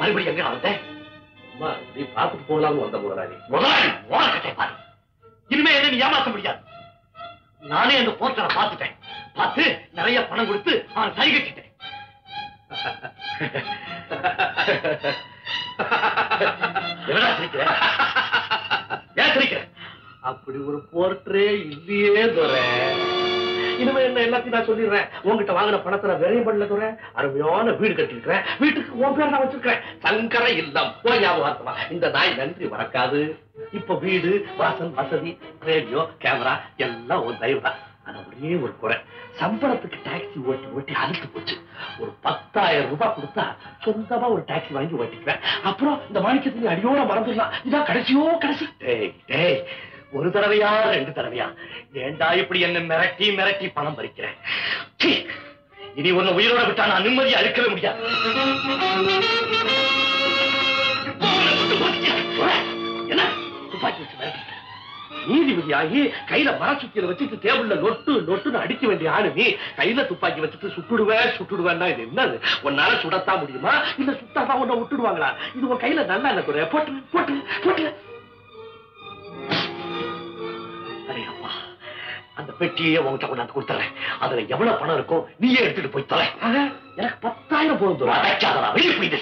மறுபடியும் எங்க வந்தேன் அம்மா நீ பார்த்துட்டு போகலாம்னு வந்த முதலாளி முதலாளி ஓரக்கட்டை பாரு இனிமே என்ன நீ ஏமாத்த முடியாது நானே அந்த போர்ட்டரை பார்த்துட்டேன் பார்த்து நிறைய பணம் கொடுத்து அவன் சரி கட்டிட்டேன் எவடா சிரிக்கிற ஏன் சிரிக்கிற அப்படி ஒரு போர்ட்ரே இல்லையே துரை இனிமே என்ன எல்லாத்தையும் நான் சொல்லிடுறேன் உங்ககிட்ட வாங்கின பணத்தை நான் விரையும் பண்ணல துரை அருமையான வீடு கட்டிருக்கிறேன் வீட்டுக்கு உன் பேர் நான் வச்சிருக்கிறேன் சங்கர இல்லம் ஓ ஞாபகம் இந்த நாய் நன்றி மறக்காது இப்ப வீடு வாசல் வசதி ரேடியோ கேமரா எல்லாம் ஒரு தயவு தான் ஆனா ஒரே ஒரு குறை சம்பளத்துக்கு டாக்ஸி ஓட்டி ஓட்டி அழுத்து போச்சு ஒரு பத்தாயிரம் ரூபாய் கொடுத்தா சொந்தமா ஒரு டாக்ஸி வாங்கி ஓட்டிக்குவேன் அப்புறம் இந்த மாணிக்கத்தை அடியோட மறந்துடலாம் இதான் கடைசியோ கடைசி டேய் டேய் ஒரு தடவையா ரெண்டு தடவையா ஏண்டா இப்படி என்ன மிரட்டி மிரட்டி பணம் பறிக்கிறேன் சீ, இனி உன்னை உயிரோட விட்டா நான் நிம்மதியா இருக்கவே முடியாது இப்போ உன்னை சுட்டு போட்டுட்டியா? போடா. என்ன துப்பாக்கி வச்சு மிரட்டிட்ட. நீதிபதியாகி கையில மரச்சுத்தியில வச்சுட்டு டேபிள்ல நொட்டு நொட்டுன்னு அடிக்க வேண்டிய ஆளு நீ கையில துப்பாக்கி வச்சுட்டு சுட்டுடுவேன் சுட்டுடுவேன்னா இது என்னது உன்னால சுடத்தான் முடியுமா இல்ல சுட்டாதான் உன்னை விட்டுடுவாங்களா இது உன் கையில நல்லா இல்ல குறை போட்டு போட்டு போட்டு அரே அப்பா அந்த பெட்டியே உன்கிட்ட கொண்டாந்து கொடுத்துறேன் அதுல எவ்வளவு பணம் இருக்கும் நீயே எடுத்துட்டு போய் தொலை ஆக, எனக்கு பத்தாயிரம் போதும் துரை. அடைக்காதடா வெளியே போயிடு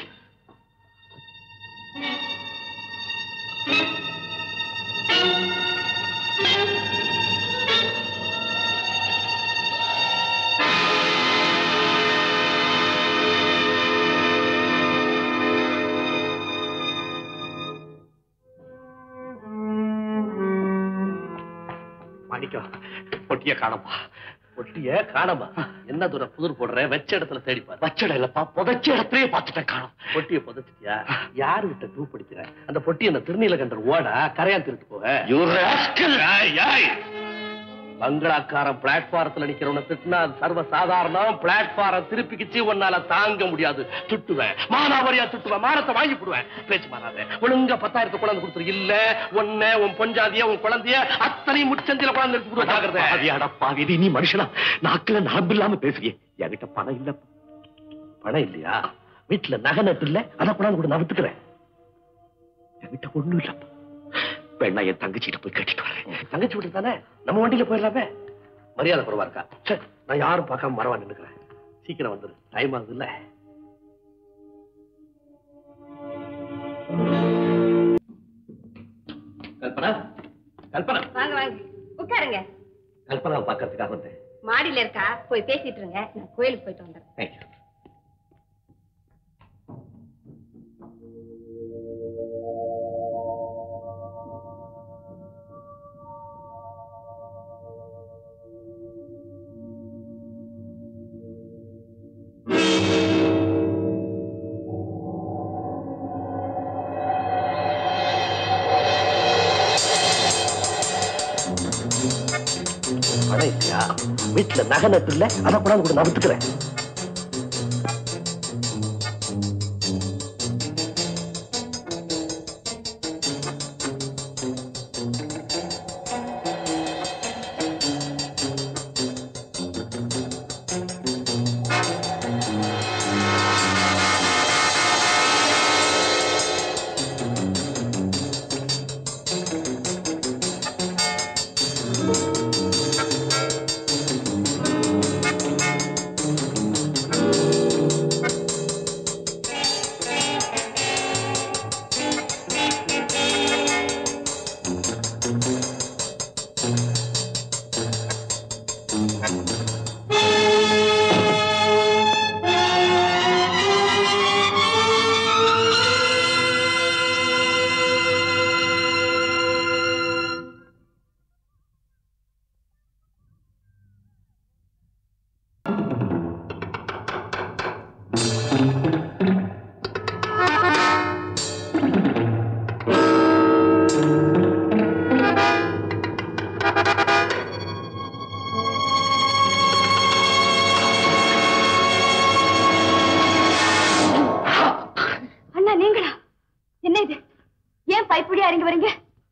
மாணிக்கம் பொட்டிய காணப்பா பொட்டிய காணமா என்ன தூர புதிர் போடுற வெச்ச இடத்துல தேடி பாரு வச்சட இல்லப்பா புதைச்ச இடத்துலயே பார்த்துட்டேன் காணும் பொட்டிய புதைச்சிட்டியா யாருகிட்ட டூ படிக்கிற அந்த பொட்டி அந்த திருநீலகண்டர் ஓட கரையான் திருட்டு போக You rascal! ஏய், ஏய்! பங்களாக்காரன் பிளாட்பாரத்துல நிக்கிறவன திட்டினா அது சர்வ சாதாரணம் பிளாட்பாரம் திருப்பிக்கிச்சு உன்னால தாங்க முடியாது திட்டுவேன் மானாவரியா திட்டுவேன் மானத்தை வாங்கி போடுவேன் பேச்சு மாறாத ஒழுங்கா பத்தாயிரத்து குழந்தை கொடுத்துரு இல்ல உன்ன உன் பொஞ்சாதிய உன் குழந்தைய அத்தனை முச்சந்தில குழந்தை எடுத்து கொடு ஜாகிரதை பாவியாடா பாவி, இது நீ மனுஷனா நாக்குல நரம்பு இல்லாம பேசுறியே என்கிட்ட பணம் இல்ல பணம் இல்லையா வீட்டுல நகை நட்டு இல்ல அதான் கொண்டாந்து கூட நான் வித்துக்கிறேன் என்கிட்ட ஒண்ணும் இல்லப்பா வேணா என் தங்கச்சிட்ட போய் கட்டிட்டு வரேன் தங்கச்சி வீட்டுக்கு தானே நம்ம வண்டியில போயிடலாமே மரியாதை குறைவா இருக்கா சரி நான் யாரும் பார்க்காம மரவா நின்னுக்கிறேன் சீக்கிரம் வந்துரு டைம் ஆகுது இல்ல கல்பனா கல்பனா வாங்க வாங்க உட்காருங்க கல்பனா பார்க்கறதுக்காக வந்தேன் மாடியில இருக்கா போய் பேசிட்டு இருங்க நான் கோயிலுக்கு போயிட்டு வந்துடுறேன் தேங்க்யூ பணம் இல்லையா வீட்டுல நகை நட்டு இல்ல அதை கொண்டாந்து கூட நான் வித்துக்கிறேன் அண்ணா நீங்களா என்ன இது ஏன் பைப்படியா இறங்கி வரீங்க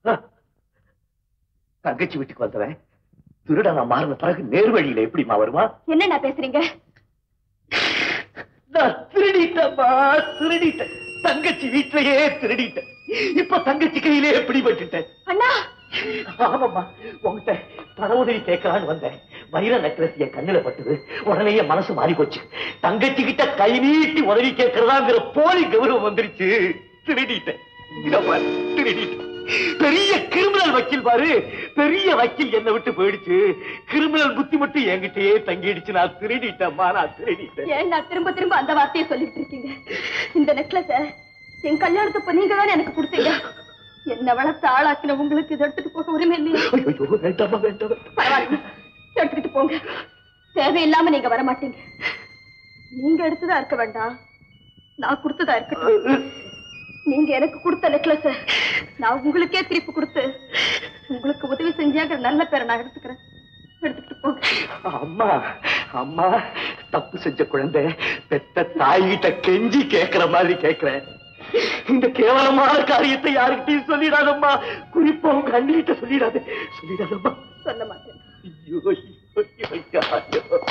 தங்கச்சி வீட்டுக்கு வந்தவன் திருட நான் மாறின பிறகு நேர்வழியில எப்படிமா வருமா என்னண்ணா பேசுறீங்க நான் திருடிட்டேன்மா திருடிட்டேன் தங்கச்சி வீட்டிலேயே திருடிட்டேன் இப்ப தங்கச்சி கையிலே பிடிபட்டுட்டேன் அண்ணா ஆமாம்மா உங்ககிட்ட பண உதவி கேட்கலான்னு வந்தேன் வைர நெக்லஸ் என் கண்ணுல பட்டுது உடனே என் மனசு மாறி போச்சு தங்கச்சி கிட்ட கை நீட்டி உதவி கேட்கறதாங்கிற போலி கௌரவம் வந்துருச்சு திருடிட்டேன் இதோ பாரு, திருடிட்டேன் பெரிய கிரிமினல் வக்கீல் பாரு பெரிய வக்கீல் என்னை விட்டு போயிடுச்சு கிரிமினல் புத்தி மட்டும் என்கிட்டயே தங்கிடுச்சு நான் திருடிட்டேன்மா நான் திருடிட்டேன் ஏன் நான் திரும்ப திரும்ப அந்த வார்த்தையை சொல்லிட்டு இருக்கீங்க இந்த நெக்லஸ என் கல்யாணத்தப்ப நீங்க தான் எனக்கு கொடுத்தீங்க என்ன வளர்த்து ஆளாக்கின உங்களுக்கு இதை எடுத்துட்டு போக உரிமை இல்லையா ஐயோ வேண்டாமா வேண்டாம் பரவாயில்ல எடுத்துக்கிட்டு போங்க தேவையில்லாம நீங்க வர மாட்டீங்க நீங்க எடுத்ததா இருக்க வேண்டாம் நான் கொடுத்ததா இருக்கட்டும் நீங்க எனக்கு கொடுத்த நெக்லஸ நான் உங்களுக்கே திருப்பி கொடுத்து உங்களுக்கு உதவி செஞ்சாங்க நல்ல பேரை நான் எடுத்துக்கிறேன் எடுத்துக்கிட்டு போங்க அம்மா அம்மா தப்பு செஞ்ச குழந்தை பெத்த தாய்கிட்ட கெஞ்சி கேக்குற மாதிரி கேக்குறேன் இந்த கேவலமான காரியத்தை யாருக்கிட்டையும் சொல்லிடாதம்மா குறிப்பா உங்க அண்ணிகிட்ட சொல்லிடாத சொல்லிடாதம்மா சொல்ல மாட்டேன் ஐயோ ஐயோ, ஐயோ, ஐயோ.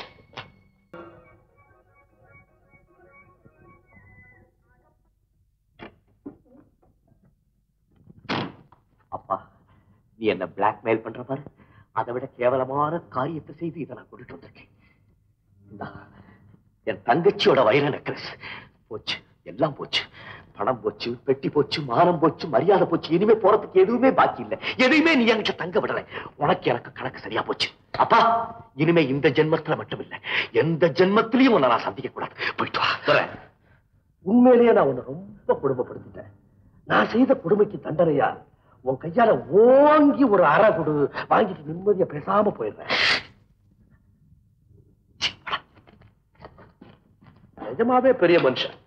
அப்பா நீ என்ன பிளாக்மெயில் பண்ற பாரு அதை விட கேவலமான காரியத்தை செய்து இதை நான் கொண்டுட்டு வந்திருக்கேன் இந்தா, என் தங்கச்சியோட வைர நெக்லஸ் போச்சு எல்லாம் போச்சு பணம் போச்சு பெட்டி போச்சு மானம் போச்சு மரியாதை போச்சு இனிமே போறதுக்கு எதுவுமே பாக்கி இல்ல எதையுமே நீ என்கிட்ட தங்க விடல உனக்கு எனக்கு கணக்கு சரியா போச்சு அப்பா இனிமே இந்த ஜென்மத்துல மட்டும் இல்ல எந்த ஜென்மத்திலையும் உன்னை நான் சந்திக்க கூடாது போயிட்டு வா வரேன். உண்மையிலேயே நான் உன்னை ரொம்ப கொடுமைப்படுத்திட்டேன் நான் செய்த கொடுமைக்கு தண்டனையா உன் கையால ஓங்கி ஒரு அறை கொடு வாங்கிட்டு நிம்மதியா பேசாம போயிடுறேன் நிஜமாவே பெரிய மனுஷன்